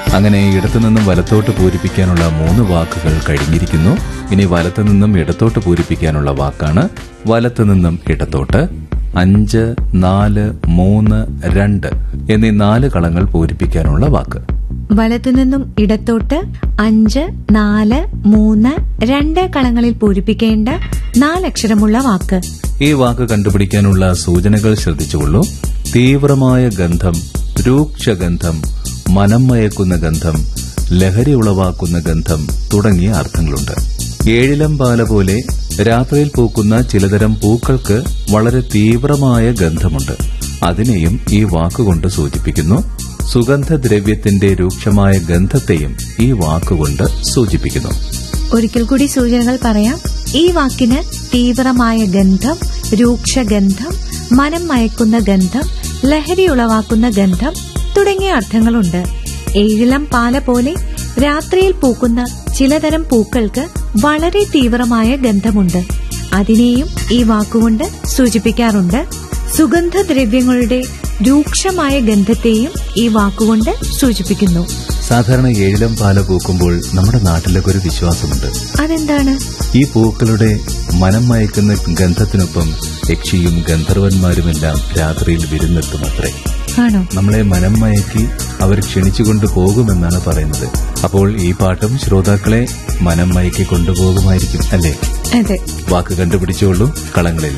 അങ്ങനെ ഇടത്തു നിന്നും വലത്തോട്ട് പൂരിപ്പിക്കാനുള്ള മൂന്ന് വാക്കുകൾ കഴിഞ്ഞിരിക്കുന്നു ഇനി വലത്തു നിന്നും ഇടത്തോട്ട് പൂരിപ്പിക്കാനുള്ള വാക്കാണ് വലത്തു നിന്നും ഇടത്തോട്ട് അഞ്ച് നാല് മൂന്ന് രണ്ട് എന്നീ നാല് കളങ്ങൾ പൂരിപ്പിക്കാനുള്ള വാക്ക് വലത്തുനിന്നും ഇടത്തോട്ട് അഞ്ച് നാല് മൂന്ന് രണ്ട് കളങ്ങളിൽ പൂരിപ്പിക്കേണ്ട നാലക്ഷരമുള്ള വാക്ക് ഈ വാക്ക് കണ്ടുപിടിക്കാനുള്ള സൂചനകൾ ശ്രദ്ധിച്ചുകൊള്ളൂ തീവ്രമായ ഗന്ധം രൂക്ഷഗന്ധം മനം മയക്കുന്ന ഗന്ധം ലഹരി ഉളവാക്കുന്ന ഗന്ധം തുടങ്ങിയ അർത്ഥങ്ങളുണ്ട് ഏഴിലം പാല പോലെ രാത്രിയിൽ പൂക്കുന്ന ചിലതരം പൂക്കൾക്ക് വളരെ തീവ്രമായ ഗന്ധമുണ്ട് അതിനെയും ഈ വാക്കുകൊണ്ട് സൂചിപ്പിക്കുന്നു സുഗന്ധദ്രവ്യത്തിന്റെ രൂക്ഷമായ ഗന്ധത്തെയും ഈ വാക്കുകൊണ്ട് സൂചിപ്പിക്കുന്നു ഒരിക്കൽ കൂടി സൂചനകൾ പറയാം ഈ വാക്കിന് തീവ്രമായ ഗന്ധം രൂക്ഷഗന്ധം മനം മയക്കുന്ന ഗന്ധം ലഹരി ഉളവാക്കുന്ന ഗന്ധം തുടങ്ങിയ അർത്ഥങ്ങളുണ്ട് ഏഴിലം പാല പോലെ രാത്രിയിൽ പൂക്കുന്ന ചിലതരം പൂക്കൾക്ക് വളരെ തീവ്രമായ ഗന്ധമുണ്ട് അതിനെയും ഈ വാക്കുകൊണ്ട് സൂചിപ്പിക്കാറുണ്ട് സുഗന്ധദ്രവ്യങ്ങളുടെ രൂക്ഷമായ ഗന്ധത്തെയും ഈ വാക്കുകൊണ്ട് സൂചിപ്പിക്കുന്നു സാധാരണ ഏഴിലം പാല പൂക്കുമ്പോൾ നമ്മുടെ നാട്ടിലൊക്കെ ഒരു വിശ്വാസമുണ്ട് അതെന്താണ് ഈ പൂക്കളുടെ മനം മയക്കുന്ന ഗന്ധത്തിനൊപ്പം യക്ഷിയും ഗന്ധർവന്മാരുമെല്ലാം രാത്രിയിൽ വിരുന്നെത്തുമത്രേ ആണോ നമ്മളെ മനം മയക്കി അവർ ക്ഷണിച്ചുകൊണ്ട് പോകുമെന്നാണ് പറയുന്നത് അപ്പോൾ ഈ പാട്ടും ശ്രോതാക്കളെ മനം മയക്കി കൊണ്ടുപോകുമായിരിക്കും അല്ലേ അതെ വാക്ക് കണ്ടുപിടിച്ചോളൂ കളങ്ങളിൽ